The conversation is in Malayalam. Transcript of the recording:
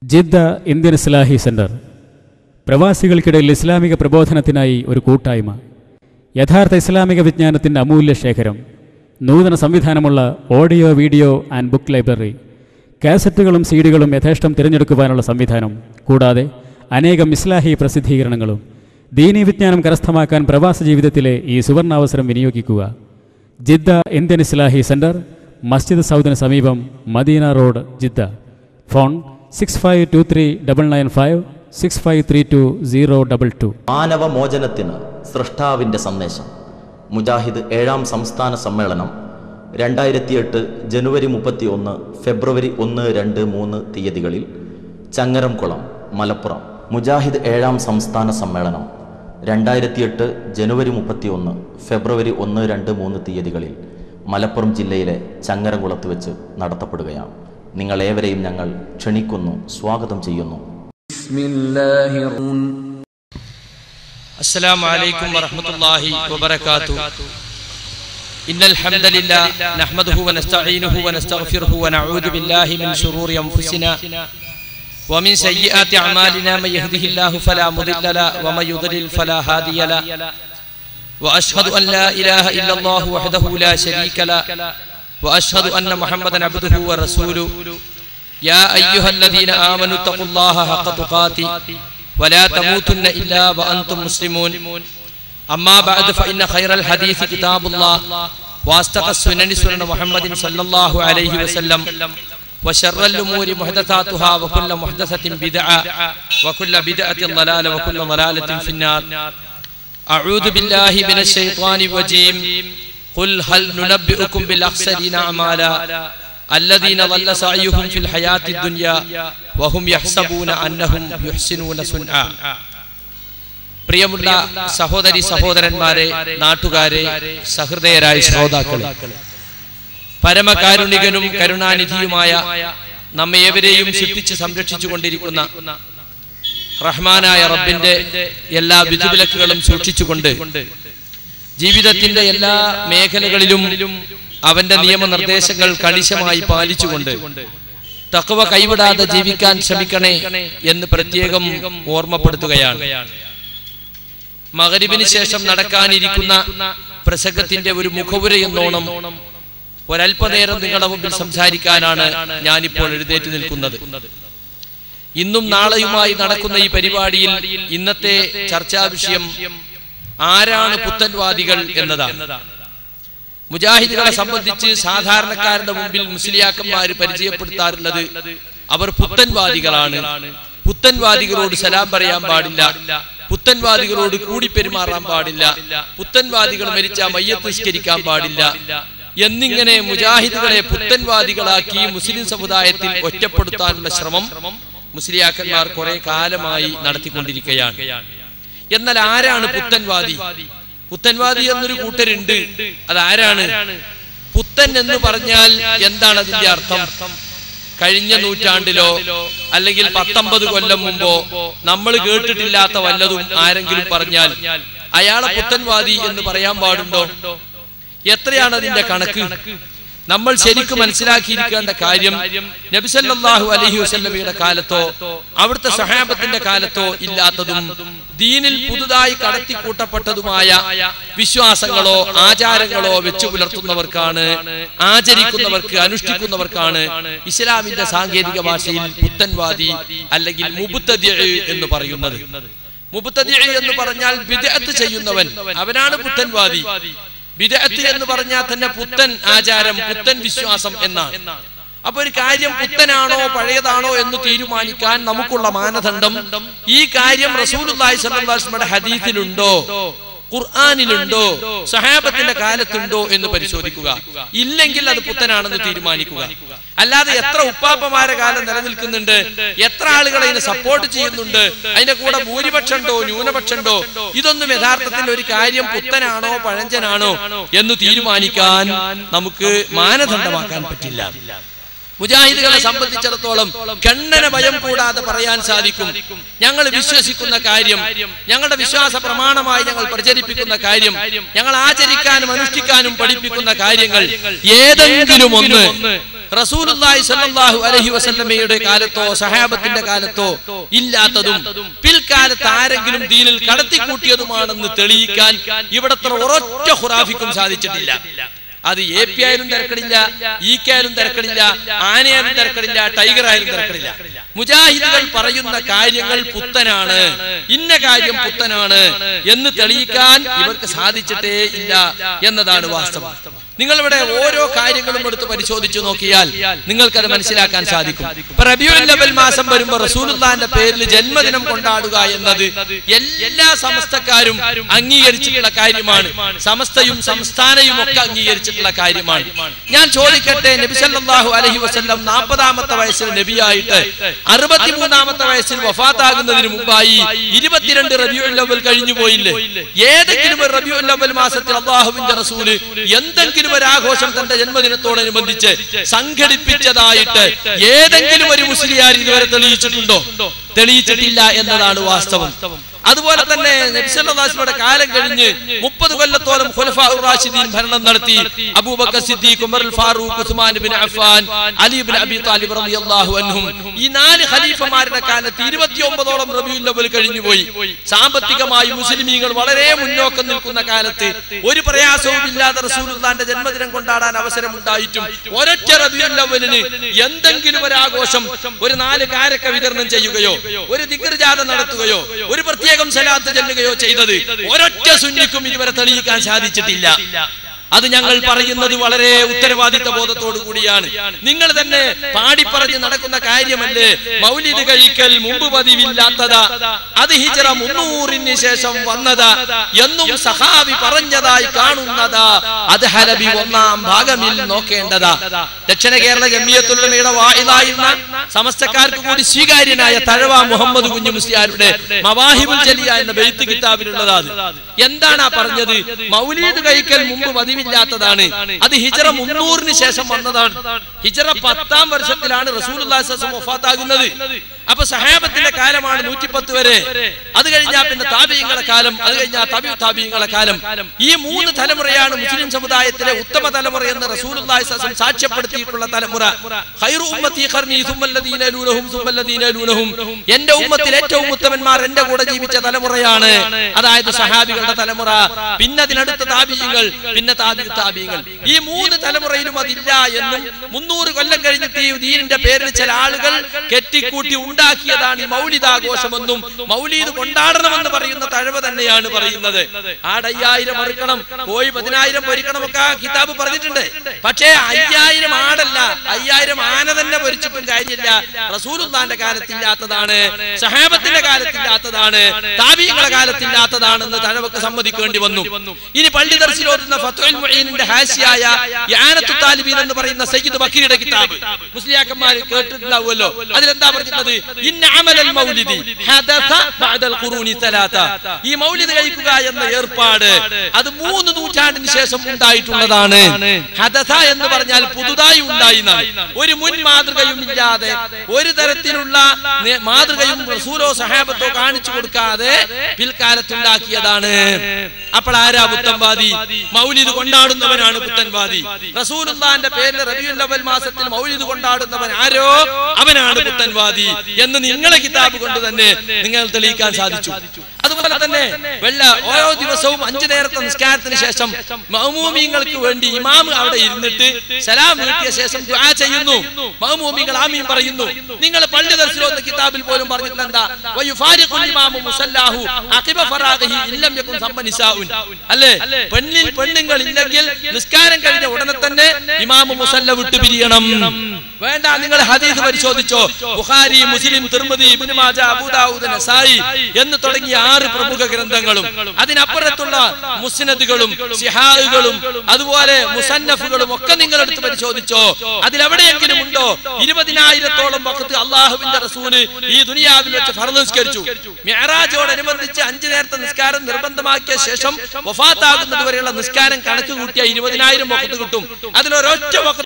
ജിദ്ദ ഇന്ത്യൻ ഇസ്ലാഹി സെന്റർ പ്രവാസികൾക്കിടയിൽ ഇസ്ലാമിക പ്രബോധനത്തിനായി ഒരു കൂട്ടായ്മ യഥാർത്ഥ ഇസ്ലാമിക വിജ്ഞാനത്തിൻ്റെ അമൂല്യ ശേഖരം നൂതന സംവിധാനമുള്ള audio video and book library കാസറ്റുകളും സീഡികളും യഥേഷ്ടം തിരഞ്ഞെടുക്കുവാനുള്ള സംവിധാനം കൂടാതെ അനേകം ഇസ്ലാഹി പ്രസിദ്ധീകരണങ്ങളും ദീനീ വിജ്ഞാനം കരസ്ഥമാക്കാൻ പ്രവാസ ജീവിതത്തിലെ ഈ സുവർണാവസരം വിനിയോഗിക്കുക ജിദ്ദ ഇന്ത്യൻ ഇസ്ലാഹി സെന്റർ മസ്ജിദ് സൗദിന് സമീപം Madina road Jeddah phone six five two three double nine five six five three two zero double two മാനവമോചനത്തിന് സൃഷ്ടാവിൻ്റെ സന്ദേശം മുജാഹിദ് ഏഴാം സംസ്ഥാന സമ്മേളനം രണ്ടായിരത്തി എട്ട് ജനുവരി മുപ്പത്തി ഒന്ന് ഫെബ്രുവരി ഒന്ന് രണ്ട് മൂന്ന് തീയതികളിൽ ചങ്ങരംകുളം മലപ്പുറം മുജാഹിദ് ഏഴാം സംസ്ഥാന സമ്മേളനം രണ്ടായിരത്തി എട്ട് ജനുവരി മുപ്പത്തി ഒന്ന് ഫെബ്രുവരി ഒന്ന് രണ്ട് മൂന്ന് തീയതികളിൽ മലപ്പുറം ജില്ലയിലെ ചങ്ങരംകുളത്ത് വെച്ച് നടത്തപ്പെടുകയാണ് നിങ്ങളേവരെയും ഞങ്ങൾ ക്ഷണിക്കുന്നു സ്വാഗതം ചെയ്യുന്നു بسم الله الرحمن السلام عليكم ورحمة الله وبركاته إن الحمد لله نحمده ونستعينه ونستغفره ونعوذ بالله من شرور أنفسنا ومن سيئات أعمالنا من يهده الله فلا مضل له ومن يضلل فلا هادي له وأشهد أن لا إله إلا الله وحده لا شريك له وأشهد أن محمدا عبده ورسوله يا أيها الذين آمنوا اتقوا الله حق تقاته ولا تموتن إلا وأنتم مسلمون أما بعد فإن خير الحديث كتاب الله وأصدق السنن سنن محمد صلى الله عليه وسلم وشر الأمور محدثاتها وكل محدثة بدعة وكل بدعة ضلالة وكل ضلالة في النار أعوذ بالله من الشيطان الرجيم قل هل ننبئكم بالأخسرين أعمالا الذين ضل سعيهم في الحياة الدنيا وهم يحسبون أنهم يحسنون صنعا പ്രിയമുള്ള സഹോദരി സഹോദരന്മാരെ നാട്ടുകാരെ സഹൃദയരായ ശ്രോതാക്കളെ പരമകാരുണികനും കരുണാനിധിയുമായ നമ്മെ ഏവരെയും സൃഷ്ടിച്ച് സംരക്ഷിച്ചു കൊണ്ടിരിക്കുന്ന റഹ്മാനായ റബ്ബിന്റെ എല്ലാ വിധുവിലക്കുകളും സൂക്ഷിച്ചുകൊണ്ട് ജീവിതത്തിന്റെ എല്ലാ മേഖലകളിലും അവന്റെ നിയമനിർദ്ദേശങ്ങൾ കണിശമായി പാലിച്ചുകൊണ്ട് തക്കവ കൈവിടാതെ ജീവിക്കാൻ ശ്രമിക്കണേ എന്ന് പ്രത്യേകം ഓർമ്മപ്പെടുത്തുകയാണ് മകരിബിന് ശേഷം നടക്കാനിരിക്കുന്ന പ്രസംഗത്തിന്റെ ഒരു മുഖവുര എന്നോണം ഒരല്പനേരം നിങ്ങളുടെ മുമ്പിൽ സംസാരിക്കാനാണ് ഞാനിപ്പോൾ എഴുന്നേറ്റ് നിൽക്കുന്നത് ഇന്നും നാളെയുമായി നടക്കുന്ന ഈ പരിപാടിയിൽ ഇന്നത്തെ ചർച്ചാ വിഷയം ആരാണ് പുത്തൻവാദികൾ എന്നതാണ് മുജാഹിദുകളെ സംബന്ധിച്ച് സാധാരണക്കാരുടെ മുമ്പിൽ മുസ്ലിയാക്കന്മാർ പരിചയപ്പെടുത്താറുള്ളത് അവർ പുത്തൻവാദികളാണ് പുത്തൻവാദികളോട് സലാം പറയാൻ പാടില്ല പുത്തൻവാദികളോട് കൂടി പെരുമാറാൻ പാടില്ല പുത്തൻവാദികൾ മരിച്ച മയ്യത്ത് നിഷ്കരിക്കാൻ പാടില്ല എന്നിങ്ങനെ മുജാഹിദുകളെ പുത്തൻവാദികളാക്കി മുസ്ലിം സമുദായത്തിൽ ഒറ്റപ്പെടുത്താനുള്ള ശ്രമം മുസ്ലിയാക്കന്മാർ കുറെ കാലമായി നടത്തിക്കൊണ്ടിരിക്കുകയാണ് എന്നാൽ ആരാണ് പുത്തൻവാദി പുത്തൻവാദി എന്നൊരു കൂട്ടരുണ്ട് അതാരാണ് പുത്തൻ എന്ന് പറഞ്ഞാൽ എന്താണ് അതിന്റെ അർത്ഥം കഴിഞ്ഞ നൂറ്റാണ്ടിലോ അല്ലെങ്കിൽ പത്തൊമ്പത് കൊല്ലം മുമ്പോ നമ്മൾ കേട്ടിട്ടില്ലാത്ത വല്ലതും ആരെങ്കിലും പറഞ്ഞാൽ അയാളെ പുത്തൻവാദി എന്ന് പറയാൻ പാടുണ്ടോ എത്രയാണ് അതിന്റെ കണക്ക് നമ്മൾ ശരിക്കും മനസ്സിലാക്കിയിരിക്കേണ്ട കാര്യം നബിസല്ലാഹു അലഹി വസ്ല്ലമയുടെ കാലത്തോ അവിടുത്തെ സഹാബത്തിന്റെ കാലത്തോ ഇല്ലാത്തതും ദീനിൽ പുതുതായി കടത്തിക്കൂട്ടപ്പെട്ടതുമായ വിശ്വാസങ്ങളോ ആചാരങ്ങളോ വെച്ചു പുലർത്തുന്നവർക്കാണ് ആചരിക്കുന്നവർക്ക് അനുഷ്ഠിക്കുന്നവർക്കാണ് ഇസ്ലാമിന്റെ സാങ്കേതിക ഭാഷയിൽ പുത്തൻവാദി അല്ലെങ്കിൽ മുബുത്തദ്യ എന്ന് പറയുന്നത് മുബുത്തദ്യ എന്ന് പറഞ്ഞാൽ വിദഗ്ധ ചെയ്യുന്നവൻ അവനാണ് പുത്തൻവാദി വിദഗ്ധ എന്ന് പറഞ്ഞാൽ തന്നെ പുത്തൻ ആചാരം പുത്തൻ വിശ്വാസം എന്നാണ് അപ്പൊ ഒരു കാര്യം പുത്തനാണോ പഴയതാണോ എന്ന് തീരുമാനിക്കാൻ നമുക്കുള്ള മാനദണ്ഡം ഈ കാര്യം റസൂലുള്ളാഹി സ്വല്ലല്ലാഹു അലൈഹി വസല്ലമയുടെ ഹദീസിലുണ്ടോ ഖുർആാനിലുണ്ടോ സഹാബത്തിന്റെ കാലത്തുണ്ടോ എന്ന് പരിശോധിക്കുക ഇല്ലെങ്കിൽ അത് പുത്തനാണെന്ന് തീരുമാനിക്കുക അല്ലാതെ എത്ര ഉപ്പാപ്പമാരെ കാലം നിലനിൽക്കുന്നുണ്ട് എത്ര ആളുകൾ അതിനെ സപ്പോർട്ട് ചെയ്യുന്നുണ്ട് അതിന്റെ കൂടെ ഭൂരിപക്ഷമുണ്ടോ ന്യൂനപക്ഷമുണ്ടോ ഇതൊന്നും യഥാർത്ഥത്തിൽ ഒരു കാര്യം പുത്തനാണോ പഴഞ്ചനാണോ എന്ന് തീരുമാനിക്കാൻ നമുക്ക് മാനദണ്ഡമാക്കാൻ പറ്റില്ല മുജാഹിദുകളെ സംബന്ധിച്ചിടത്തോളം കണ്ണന ഭയം കൂടാതെ പറയാൻ സാധിക്കും ഞങ്ങൾ വിശ്വസിക്കുന്ന കാര്യം ഞങ്ങളുടെ വിശ്വാസ പ്രമാണമായി ഞങ്ങൾ പ്രചരിപ്പിക്കുന്ന കാര്യം ഞങ്ങൾ ആചരിക്കാനും അനുഷ്ഠിക്കാനും പഠിപ്പിക്കുന്ന കാര്യങ്ങൾ ഏതെങ്കിലും ഒന്ന് റസൂലുള്ളാഹി സ്വല്ലല്ലാഹു അലൈഹി വസല്ലമയുടെ കാലത്തോ സഹാബത്തിന്റെ കാലത്തോ ഇല്ലാത്തതും പിൽക്കാലത്ത് ആരെങ്കിലും ദീനിൽ കടത്തിക്കൂട്ടിയതുമാണെന്ന് തെളിയിക്കാൻ ഇവിടത്തെ ഒരൊറ്റ ഖുറാഫിക്കും സാധിച്ചിട്ടില്ല അത് എ പി ആയാലും തിരക്കടില്ല ഇ കെ ആയാലും തിരക്കടില്ല ആനയായാലും തിരക്കടില്ല ടൈഗർ ആയാലും തിരക്കടില്ല മുജാഹിദുകൾ പറയുന്ന കാര്യങ്ങൾ പുത്തനാണ് ഇന്ന കാര്യം പുത്തനാണ് എന്ന് തെളിയിക്കാൻ ഇവർക്ക് സാധിച്ചിട്ടേ ഇല്ല എന്നതാണ് വാസ്തവം നിങ്ങൾ ഇവിടെ ഓരോ കാര്യങ്ങളും എടുത്ത് പരിശോധിച്ചു നോക്കിയാൽ നിങ്ങൾക്കത് മനസ്സിലാക്കാൻ സാധിക്കും ഇപ്പൊ റബിയുൽ ലവൽ മാസം വരുമ്പോൾ റസൂലുള്ളാന്റെ പേരിൽ ജന്മദിനം കൊണ്ടാടുക എന്നത് എല്ലാ സമസ്തക്കാരും അംഗീകരിച്ചിട്ടുള്ള കാര്യമാണ് സമസ്തയും സംസ്ഥാനയും ഒക്കെ അംഗീകരിച്ചിട്ടുള്ള കാര്യമാണ് ഞാൻ ചോദിക്കട്ടെ നബി സല്ലല്ലാഹു അലൈഹി വസല്ലം നാൽപ്പതാമത്തെ വയസ്സിൽ നബിയായിട്ട് അറുപത്തിമൂന്നാമത്തെ വയസ്സിൽ വഫാത്താകുന്നതിന് മുമ്പായി ഇരുപത്തിരണ്ട് റബിയുൽ ലവൽ കഴിഞ്ഞു പോയില്ലേ ഏതെങ്കിലും ഒരു റബിയുൽ ലവൽ മാസത്തിൽ അള്ളാഹുവിന്റെ റസൂല് എന്തെങ്കിലും ഒരു ആഘോഷം തന്റെ ജന്മദിനത്തോടനുബന്ധിച്ച് സംഘടിപ്പിച്ചതായിട്ട് ഏതെങ്കിലും ഒരു മുസ്ലിയാർ ഇതുവരെ തെളിയിച്ചിട്ടുണ്ടോ തെളിയിച്ചിട്ടില്ല എന്നതാണ് വാസ്തവം അതുപോലെ തന്നെ നബിസല്ലാസ്മയുടെ കാലം കഴിഞ്ഞ് മുപ്പത് കൊല്ലത്തോളം ഖുലഫാ ഉർ റാഷിദീൻ ഭരണം നടത്തി Abu Bakr Siddique Umar al Farooq Usman bin Affan Ali bin Abi Talib റളിയല്ലാഹു അൻഹും ഈ നാല് ഖലീഫമാരുടെ കാലത്ത് ഇരുപത്തിയൊമ്പതോളം റബിയുൽ അവൽ കഴിഞ്ഞുപോയി സാമ്പത്തികമായി മുസ്ലിമീങ്ങൾ വളരെ മുന്നോക്കം നിൽക്കുന്ന കാലത്ത് ഒരു പ്രയാസവും ഇല്ലാതെ റസൂലുള്ളാന്റെ ജന്മദിനം കൊണ്ടാടാൻ അവസരം ഉണ്ടായിട്ടും ഒരൊറ്റ റബിയുൽ അവലിന് എന്തെങ്കിലും ഒരു ആഘോഷം ഒരു നാല് കാരക്ക വിതരണം ചെയ്യുകയോ ഒരു ദിഗ്ർജാഥ നടത്തുകയോ ഒരു പ്രത്യേകം സലാത്ത് ചെല്ലുകയോ ചെയ്തത് ഒരൊറ്റ സുന്നിക്കും ഇതുവരെ തെളിയിക്കാൻ സാധിച്ചിട്ടില്ല അത് ഞങ്ങൾ പറയുന്നത് വളരെ ഉത്തരവാദിത്ത ബോധത്തോടു കൂടിയാണ് നിങ്ങൾ തന്നെ പാടിപ്പറഞ്ഞ് നടക്കുന്ന കാര്യമല്ലേ മൗലിദ് കഴിക്കൽ മുമ്പ് പതിവില്ലാത്തതാ അത് ഹിജറ മുന്നൂറിന് ശേഷം വന്നതാ എന്നും സഹാബി പറഞ്ഞതായി കാണുന്നതാ അത് ഹലബി ഒന്നാം ഭാഗമിൽ നോക്കേണ്ടതാ ദക്ഷിണ കേരള ജമിയത്തുള്ളമയുടെ വായിലായിരുന്ന സമസ്തക്കാർക്ക് കൂടി സ്വീകാര്യനായ തഴവ മുഹമ്മദ് കുഞ്ഞു മുസ്ലിയാരുടെ മവാഹിബുൽ ജലിയ എന്ന ബെയ്ത്ത് കിതാബിലുള്ളതാ അത് എന്താണ് ആ പറഞ്ഞത് മൗലീദ് കഴിക്കൽ മുമ്പ് പതിവില്ലാത്തതാണ് അത് ഹിജറ മുന്നൂറിന് ശേഷം വന്നതാണ് ഹിജറ പത്താം വർഷത്തിലാണ് റസൂൽ വഫാത്താകുന്നത് അപ്പൊ സഹാബത്തിന്റെ കാലമാണ് നൂറ്റിപ്പത്ത് വരെ അത് കഴിഞ്ഞാൽ പിന്നെ താബിയങ്ങളെ കാലം അത് കഴിഞ്ഞാൽ തബി താബിയങ്ങളെ കാലം ഈ മൂന്ന് തലമുറയാണ് മുസ്ലിം സമുദായത്തിലെ ഉത്തമ തലമുറ എന്ന് റസൂൽ സാക്ഷ്യപ്പെടുത്തിയിട്ടുള്ള തലമുറ ഖൈറു ഉമ്മത്തി ഖർനി സുമ്മല്ലദീന ലൂനഹും സുമ്മല്ലദീന ലൂനഹും എന്റെ ഉമ്മത്തിൽ ഏറ്റവും ഉത്തമന്മാർ എന്റെ കൂടെ ജീവിച്ച തലമുറയാണ് അതായത് സഹാബികളുടെ തലമുറ പിന്നെ അതിനടുത്ത താബിയങ്ങൾ പിന്നെ താബി താബിയങ്ങൾ ഈ മൂന്ന് തലമുറയിലും അതില്ല എന്നും മുന്നൂറ് കൊല്ലം കഴിഞ്ഞിട്ട് ഈ ദീനിന്റെ പേരിൽ ചില ആളുകൾ കെട്ടിക്കൂട്ടി ഉണ്ടാക്കിയതാണ് ഈ മൗലിദാഘോഷമെന്നും മൗലീദ് കൊണ്ടാടണമെന്ന് പറയുന്ന തഴവ തന്നെയാണ് പറയുന്നത് ആടയ്യായിരം അറുക്കണം കോഴി പതിനായിരം പൊരിക്കണമൊക്കെ ആ കിതാബ് പറഞ്ഞിട്ടുണ്ട് പക്ഷേ അയ്യായിരം ആടല്ല അയ്യായിരം ആന തന്നെ പൊരിച്ചിട്ടും കാര്യമില്ല റസൂലുള്ളാന്റെ കാലത്തില്ലാത്തതാണ് സഹാബത്തിന്റെ കാലത്തില്ലാത്തതാണ് താബീങ്ങളുടെ കാലത്തില്ലാത്തതാണെന്ന് തഴവക്ക് സമ്മതിക്കേണ്ടി വന്നു ഇനി പള്ളി ദർശിലോതുന്ന ഫത്തുൽ മുഈനിന്റെ ഹാസിയായ യാനത്തു താലിബീൻ എന്ന് പറയുന്ന സയ്യിദ് ബക്കീയുടെ കിതാബ് മുസ്ലിയാക്കന്മാർ കേട്ടിട്ടുണ്ടാവുമല്ലോ അതിലെന്താ പറഞ്ഞിട്ടുള്ളത് ഇന്ന അമലൽ മൗലിദി ഹദസ ബഅദൽ ഖുറൂനി സലാത്ത ഈ മൗലിദ് കഴിക്കുക എന്ന ഏർപ്പാട് അത് മൂന്ന് നൂറ്റാണ്ടിന് ശേഷം ഉണ്ടായിട്ടുള്ളതാണ് ഹദസ എന്ന് പറഞ്ഞാൽ പുതുതായി ഉണ്ടായി എന്നാണ്. ഒരു മുൻ മാതൃകയും ഇല്ലാതെ ഒരു തരത്തിലുള്ള നെ- മാതൃകയും റസൂലോ സഹാബത്തോ കാണിച്ചു കൊടുക്കാതെ പിൽക്കാലത്തുണ്ടാക്കിയതാണ് അപ്പോൾ ആരാ പുത്തൻവാദി മൗലിദ് കൊണ്ടാടുന്നവനാണ് പുത്തൻവാദി റസൂലുള്ളാന്റെ പേരിൽ റബിയുൽ അവൽ മാസത്തിൽ മൗലിദ് കൊണ്ടാടുന്നവൻ ആരോ അവനാണ് പുത്തൻവാദി എന്ന് നിങ്ങളെ കിതാബ് കൊണ്ട് തന്നെ നിങ്ങൾ തെളിയിക്കാൻ സാധിച്ചു അതുപോലെ തന്നെ വെള്ള ഓരോ ദിവസവും അഞ്ചു നേരത്തെ നിസ്കാരത്തിന് ശേഷം മഹമൂമിങ്ങൾക്ക് വേണ്ടി ഇമാം അവിടെ ഇരുന്നിട്ട് സലാം വീട്ടിയ ശേഷം ദുആ ചെയ്യുന്നു മഹമൂമികൾ ആമീൻ പറയുന്നു നിങ്ങൾ പള്ളി ദർശനമെന്ന കിതാബിൽ പോലും പറഞ്ഞിട്ടില്ല എന്താ വയുഫാരിഖുൽ ഇമാമു മുസല്ലാഹു അഖിബ ഫറാഖിഹി ഇല്ലം യകുൻ സമ്മ നിസാഉൻ അല്ലേ പെണ്ണിൽ പെണ്ണുങ്ങൾ ഇല്ലെങ്കിൽ നിസ്കാരം കഴിഞ്ഞ ഉടനെ തന്നെ ഇമാമു മുസല്ല വിട്ടു പിരിയണം വേണ്ട നിങ്ങൾ ഹദീസ് പരിശോധിച്ചോ ബുഖാരി മുസ്ലിം തിർമതി ഇബ്നു മാജ അബൂദാവൂദ് നസായി എന്ന് തുടങ്ങിയ ആറ് പ്രമുഖ ഗ്രന്ഥങ്ങളും അതിനപ്പുറത്തുള്ള മുസ്നദുകളും സിഹാഹുകളും അതുപോലെ മുസന്നഫുകളും ഒക്കെ നിങ്ങൾ എടുത്ത് പരിശോധിച്ചോ അതിലെവിടെയെങ്കിലും ഉണ്ടോ ഇരുപതിനായിരത്തോളം വക്കത്ത് അള്ളാഹുവിന്റെ റസൂല് ഈ ദുനിയാവിൽ വെച്ച് ഫർദ് നിസ്കരിച്ചു മെഹറാജോടനുബന്ധിച്ച് അഞ്ചു നേരത്തെ നിസ്കാരം നിർബന്ധമാക്കിയ ശേഷം വഫാത്താകുന്നത് വരെയുള്ള നിസ്കാരം കണക്ക് കൂട്ടിയ ഇരുപതിനായിരം വക്കത്ത് കിട്ടും അതിലൊരൊറ്റ വക്കത്ത്